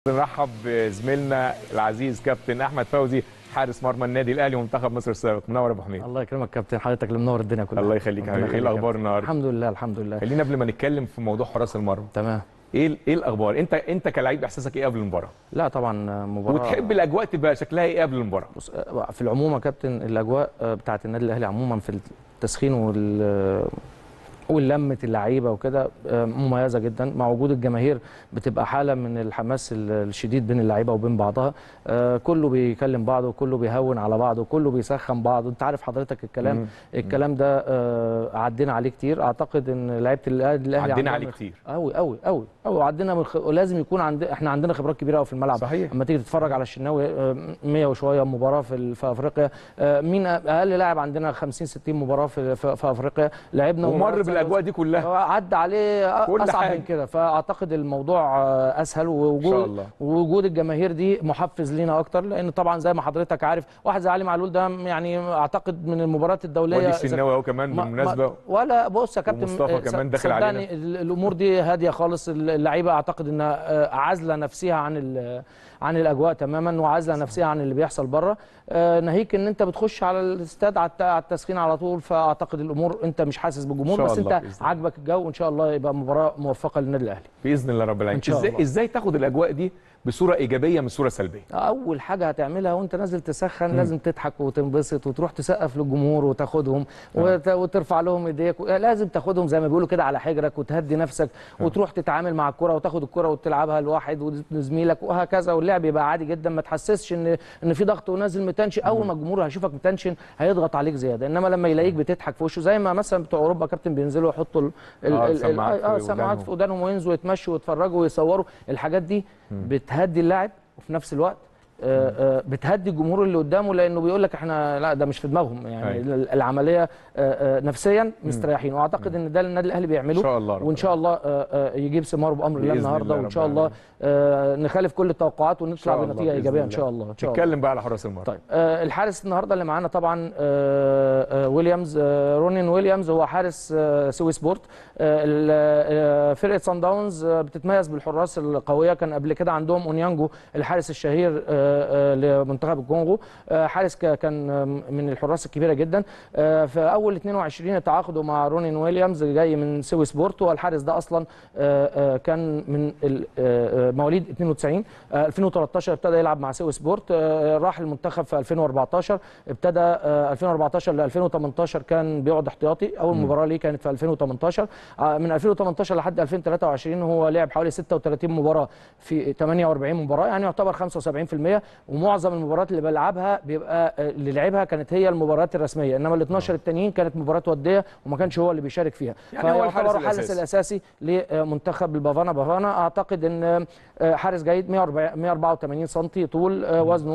نرحب بزميلنا العزيز كابتن احمد فوزي حارس مرمى النادي الاهلي ومنتخب مصر السابق منور يا ابو حميد الله يكرمك كابتن حضرتك اللي منور الدنيا كلها الله يخليك يا ربنا حبيبي. ايه يخليك يا الاخبار كابتن. النهارده الحمد لله الحمد لله خلينا قبل ما نتكلم في موضوع حراس المرمى تمام ايه ايه الاخبار انت انت كلاعب احساسك ايه قبل المباراه لا طبعا مباراه وتحب الاجواء تبقى شكلها ايه قبل المباراه بص في العموم يا كابتن الاجواء بتاعه النادي الاهلي عموما في التسخين وال ولمه اللعيبه وكده مميزه جدا مع وجود الجماهير بتبقى حاله من الحماس الشديد بين اللعيبه وبين بعضها كله بيكلم بعضه وكله بيهون على بعضه وكله بيسخن بعضه انت عارف حضرتك الكلام مم. الكلام ده عدينا عليه كتير اعتقد ان لعيبه الاهلي عدينا عندهم عليه كتير قوي قوي قوي قوي عدينا من خ... ولازم يكون عند احنا عندنا خبرات كبيره قوي في الملعب صحيح. اما تيجي تتفرج على الشناوي آه، 100 وشويه مباراه في ال- في افريقيا آه، مين اقل لاعب عندنا 50 60 مباراه في في, في افريقيا لعبنا ومر مباراة بالاجواء دي كلها عدى عليه كل اصعب حاجة. من كده فاعتقد الموضوع آه، اسهل ان شاء ووجود الله ووجود الجماهير دي محفز لينا اكتر لان طبعا زي ما حضرتك عارف واحد زي علي معلول ده يعني اعتقد من المباريات الدوليه ودي إذا- الشناوي اهو كمان ما- بالمناسبه ما ولا بص يا كابتن ومصطفى آه، كمان ص- داخل صدقني علينا. ال- الامور دي هاديه خالص اللعيبه اعتقد انها آه، عازله نفسها عن ال- عن الاجواء تماما وعازله نفسها عن اللي بيحصل بره آه، ناهيك ان انت بتخش على الاستاد على الت- على التسخين على طول فاعتقد الامور انت مش حاسس إن بالجمهور شاء بس الله انت بإذن الله. عاجبك الجو وان شاء الله يبقى مباراه موفقه للنادي الاهلي باذن الله رب العالمين إن شاء ازاي الله. ازاي تاخد الاجواء دي بصوره ايجابيه مش صوره سلبيه اول حاجه هتعملها وانت نازل تسخن لازم تضحك وتنبسط وتروح تسقف للجمهور وتاخدهم وت... وترفع لهم ايديك لازم تاخدهم زي ما بيقولوا كده على حجرك وتهدي نفسك وتروح تتعامل مع الكره وتاخد الكره وتلعبها لواحد وزميلك وهكذا واللعب يبقى عادي جدا ما تحسسش ان ان في ضغط ونازل متنشن اول ما الجمهور هيشوفك متنشن هيضغط عليك زياده انما لما يلاقيك بتضحك في وشه زي ما مثلا بتوع اوروبا كابتن بينزلوا يحطوا ال... ال... آه، ال- سماعات في اه سماعات ودانهم. في ودانهم وينزلوا يتمشوا ويتفرجوا ويصوروا الحاجات دي بتهدي اللاعب وفي نفس الوقت آه، آه، بتهدي الجمهور اللي قدامه لانه بيقول لك احنا لا ده مش في دماغهم يعني أيوة. ال- العمليه آه، آه، نفسيا مستريحين واعتقد ان ده اللي النادي الاهلي بيعمله ان شاء الله رب وان شاء الله آه، آه، يجيب ثماره بامر الله بإذن النهارده الله وان رب شاء الله العالمين. آه، نخالف كل التوقعات ونطلع شاء الله بنتيجه بإذن ايجابيه ان الله. شاء الله ان شاء الله نتكلم بقى على حراس المرمى طيب آه الحارس النهارده اللي معانا طبعا آه آه ويليامز آه رونين ويليامز هو حارس آه سوي سبورت آه ال- آه فرقه سان داونز آه بتتميز بالحراس القويه كان قبل كده عندهم اونيانجو الحارس الشهير آه آه لمنتخب الكونغو آه حارس ك- كان آه، من الحراس الكبيره جدا آه في اول 22 تعاقدوا مع رونين ويليامز جاي من سوي سبورت والحارس ده اصلا آه آه كان من ال- آه آه مواليد 92 آه 2013 ابتدى يلعب مع سوي سبورت آه راح المنتخب في 2014 ابتدى آه 2014 ل 2018 كان بيقعد احتياطي اول مباراه ليه كانت في 2018 آه من 2018 لحد 2023 هو لعب حوالي 36 مباراه في 48 مباراه يعني يعتبر 75% ومعظم المباريات اللي بيلعبها بيبقى آه، اللي لعبها كانت هي المباريات الرسميه انما ال 12 التانيين كانت مباريات وديه وما كانش هو اللي بيشارك فيها يعني هو الحارس فيعتبر الأساسي. الاساسي لمنتخب البافانا بافانا اعتقد ان آه، حارس جيد 140 184 سم طول آه، وزنه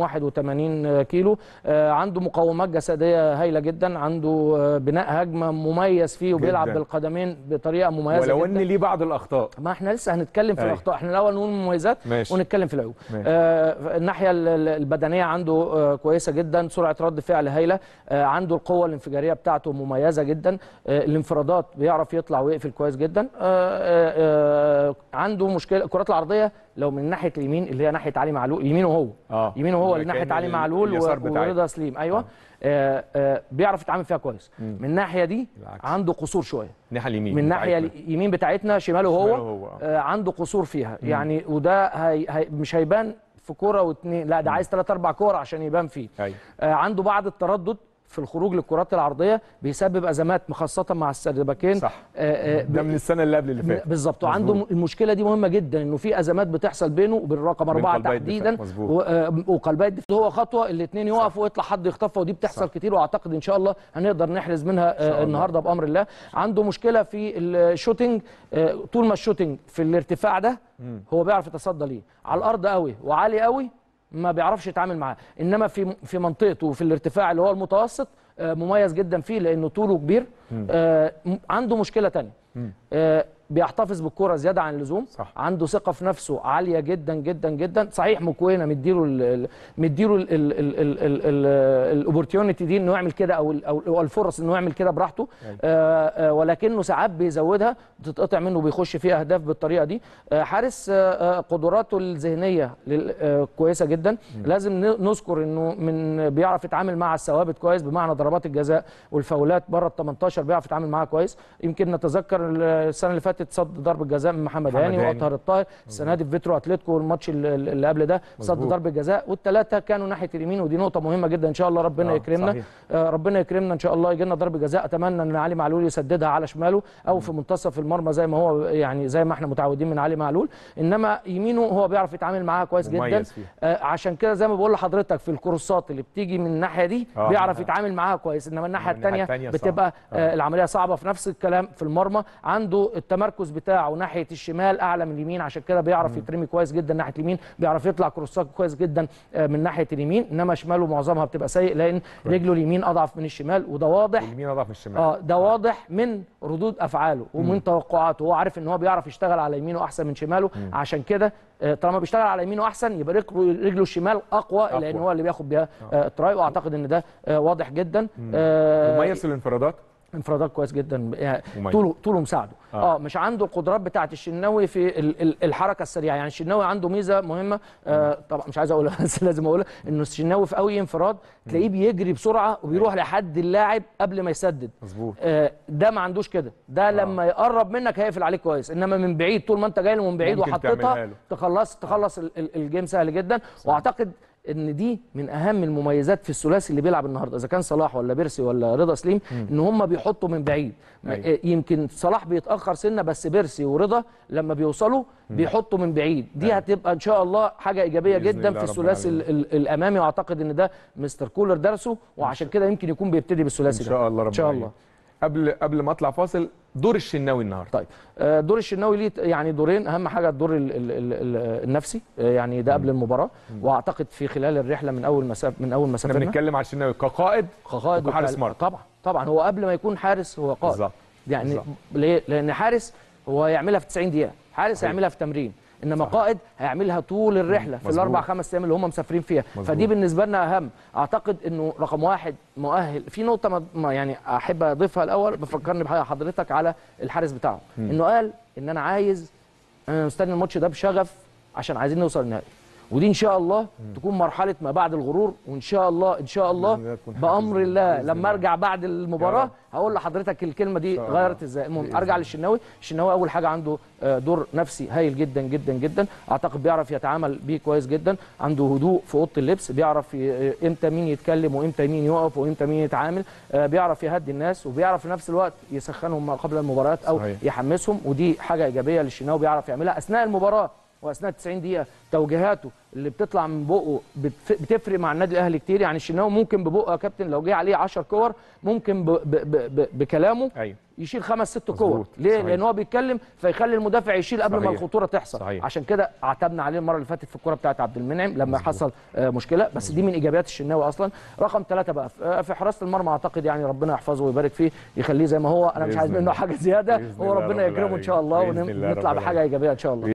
81 كيلو آه، عنده مقومات جسديه هايله جدا عنده آه، بناء هجمه مميز فيه وبيلعب جداً. بالقدمين بطريقه مميزه ولو ان جدا ليه بعض الاخطاء ما احنا لسه هنتكلم في أيوة. الاخطاء احنا الاول نقول المميزات ماشي. ونتكلم في العيوب ماشي. آه الناحيه ال- ال- البدنيه عنده آه كويسه جدا سرعه رد فعل هايله آه عنده القوه الانفجاريه بتاعته مميزه جدا آه الانفرادات بيعرف يطلع ويقفل كويس جدا آه آه آه عنده مشكله الكرات العرضيه لو من ناحيه اليمين اللي هي ناحيه علي معلول يمينه هو اه يمينه هو كأن ناحيه علي ال- معلول و- اليسار بتاعي. ورضا سليم ايوه آه آه بيعرف يتعامل فيها كويس من الناحيه دي بالعكس. عنده قصور شويه الناحيه اليمين من الناحيه بتاعتنا. اليمين بتاعتنا شماله هو, شماله هو، آه. آه عنده قصور فيها يعني وده هي هي مش هيبان في كوره واثنين لا ده عايز ثلاث اربع كور عشان يبان فيه ايوه آه عنده بعض التردد في الخروج للكرات العرضيه بيسبب ازمات خاصه مع السردباكين صح. آه آه ده من السنه اللي قبل اللي م- فاتت بالظبط وعنده م- المشكله دي مهمه جدا انه في ازمات بتحصل بينه وبين رقم اربعه قلبي الدفاع، تحديدا مظبوط. و- آه، وقلبي الدفاع هو خطوه الاثنين يقفوا ويطلع حد يخطفها ودي بتحصل صح. كتير واعتقد ان شاء الله هنقدر نحرز منها شاء آه الله. النهارده بامر الله عنده مشكله في الشوتنج آه، طول ما الشوتنج في الارتفاع ده هو بيعرف يتصدى ليه على الارض قوي وعالي قوي ما بيعرفش يتعامل معاه انما في في منطقته في الارتفاع اللي هو المتوسط آه، مميز جدا فيه لانه طوله كبير آه، م- عنده مشكله تانية آه، بيحتفظ بالكرة زياده عن اللزوم صح. عنده ثقه في نفسه عاليه جدا جدا جدا صحيح مكوينه مديله ال- ال- مديله الاوبورتيونيتي دي انه يعمل كده او ال- او أو الفرص انه يعمل كده براحته أيوة. آه، آه، ولكنه ساعات بيزودها بتتقطع منه وبيخش فيها اهداف بالطريقه دي آه، حارس آه، آه، قدراته الذهنيه لل- آه، كويسه جدا لازم ن- نذكر انه من بيعرف يتعامل مع الثوابت كويس بمعنى ضربات الجزاء والفاولات بره ال 18 بيعرف يتعامل معاها كويس يمكن نتذكر السنه اللي فاتت صد ضربه جزاء من محمد محمد هاني هاني. واطهر الطاهر السنه دي في فيترو اتلتيكو الماتش اللي اللي قبل ده صد مظبوط. ضربه جزاء والثلاثه كانوا ناحيه اليمين ودي نقطه مهمه جدا ان شاء الله ربنا آه، يكرمنا صحيح. آه، ربنا يكرمنا ان شاء الله يجي لنا ضربه جزاء اتمنى ان علي معلول يسددها على شماله او في منتصف المرمى زي ما هو يعني زي ما احنا متعودين من علي معلول انما يمينه هو بيعرف يتعامل معاها كويس جدا مميز فيها. آه، عشان كده زي ما بقول لحضرتك في الكروسات اللي بتيجي من الناحيه دي آه، بيعرف آه. يتعامل معاها كويس انما الناحيه من الناحية الثانيه التانية صعب. بتبقى آه، العمليه صعبه في نفس الكلام في المرمى عنده التمركز بتاعه ناحيه الشمال اعلى من اليمين عشان كده بيعرف يترمي كويس جدا ناحيه اليمين بيعرف يطلع كروسات كويس جدا آه، من ناحيه اليمين انما شماله معظمها بتبقى سيء لان رجله اليمين اضعف من الشمال وده واضح اليمين اضعف من الشمال اه ده واضح من ردود افعاله ومن توقعاته هو عارف ان هو بيعرف يشتغل على يمينه احسن من شماله عشان كده آه، طالما بيشتغل على يمينه احسن يبقى رجله رجله الشمال اقوى, أقوى. لان هو اللي بياخد بيها آه، التراي واعتقد ان ده آه، واضح جدا آه، مميز في الانفرادات انفرادات كويس جدا يعني مميز. طوله طوله مساعده آه. اه, آه مش عنده القدرات بتاعه الشناوي في ال- ال- الحركه السريعه يعني الشناوي عنده ميزه مهمه آه طبعا مش عايز اقولها بس لازم اقولها انه الشناوي في اي انفراد تلاقيه بيجري بسرعه وبيروح لحد اللاعب قبل ما يسدد مظبوط آه ده ما عندوش كده ده لما يقرب منك هيقفل عليك كويس انما من بعيد طول ما انت جاي له من بعيد ممكن تعملها وحطيتها له. تخلص تخلص ال- ال- الجيم سهل جدا واعتقد ان دي من اهم المميزات في الثلاثي اللي بيلعب النهارده اذا كان صلاح ولا بيرسي ولا رضا سليم ان هم بيحطوا من بعيد م- أيوة. آه، يمكن صلاح بيتاخر سنه بس بيرسي ورضا لما بيوصلوا بيحطوا من بعيد دي هتبقى ان شاء الله حاجه ايجابيه بإذن جدا الله في رب الثلاثي ال- ال- الامامي واعتقد ان ده مستر كولر درسه وعشان كده يمكن يكون بيبتدي ان بالثلاثي ده شاء الله ربنا ان شاء الله يعين. قبل قبل ما اطلع فاصل دور الشناوي النهارده طيب آه، دور الشناوي ليه يعني دورين اهم حاجه الدور ال ال ال ال النفسي آه، يعني ده قبل المباراه واعتقد في خلال الرحله من اول مسافه من اول احنا مسافه بنتكلم على الشناوي كقائد كقائد وكحارس وك- مرمى. طبعا طبعا هو قبل ما يكون حارس هو قائد بالظبط يعني بالظبط. ليه؟ لان حارس هو هيعملها في 90 دقيقه حارس صحيح. هيعملها في تمرين انما قائد هيعملها طول الرحله في مظبوط. الاربع خمس ايام اللي هم مسافرين فيها مظبوط. فدي بالنسبه لنا اهم اعتقد انه رقم واحد مؤهل في نقطه ما- ما يعني احب اضيفها الاول بفكرني بحاجه حضرتك على الحارس بتاعه انه قال ان انا عايز انا مستني الماتش ده بشغف عشان عايزين نوصل النهائي ودي ان شاء الله تكون مرحله ما بعد الغرور وان شاء الله ان شاء الله بإذن الله تكون حاجة بامر بإذن الله الله. لما ارجع بعد يا المباراه رب. هقول لحضرتك الكلمه دي شاء الله. غيرت ازاي المهم بإذن ارجع الله. للشناوي الشناوي اول حاجه عنده آه، دور نفسي هايل جدا جدا جدا اعتقد بيعرف يتعامل بيه كويس جدا عنده هدوء في اوضه اللبس بيعرف ي- امتى مين يتكلم وامتى مين يقف وامتى مين يتعامل آه، بيعرف يهدي الناس وبيعرف في نفس الوقت يسخنهم ما قبل المباريات او صحيح. يحمسهم ودي حاجه ايجابيه للشناوي بيعرف يعملها اثناء المباراه واثناء 90 دقيقه توجيهاته اللي بتطلع من بقه بتف- بتفرق مع النادي الاهلي كتير يعني الشناوي ممكن ببقه يا كابتن لو جه عليه 10 كور ممكن ب ب ب ب بكلامه ايوه يشيل خمس ست مظبوط. كور ليه صحيح. لان هو بيتكلم فيخلي المدافع يشيل قبل ما صحيح. الخطوره تحصل صحيح. عشان كده عتبنا عليه المره اللي فاتت في الكوره بتاعت عبد المنعم لما حصل آه، مشكله بس دي من ايجابيات الشناوي اصلا رقم ثلاثة بقى في- آه، في حراسه المرمى اعتقد يعني ربنا يحفظه ويبارك فيه يخليه زي ما هو انا مش بإذن عايز منه الله. حاجه زياده بإذن هو الله ربنا رب يكرمه ان شاء الله العالمين. بإذن الله ونطلع رب بحاجه ايجابيه ان شاء الله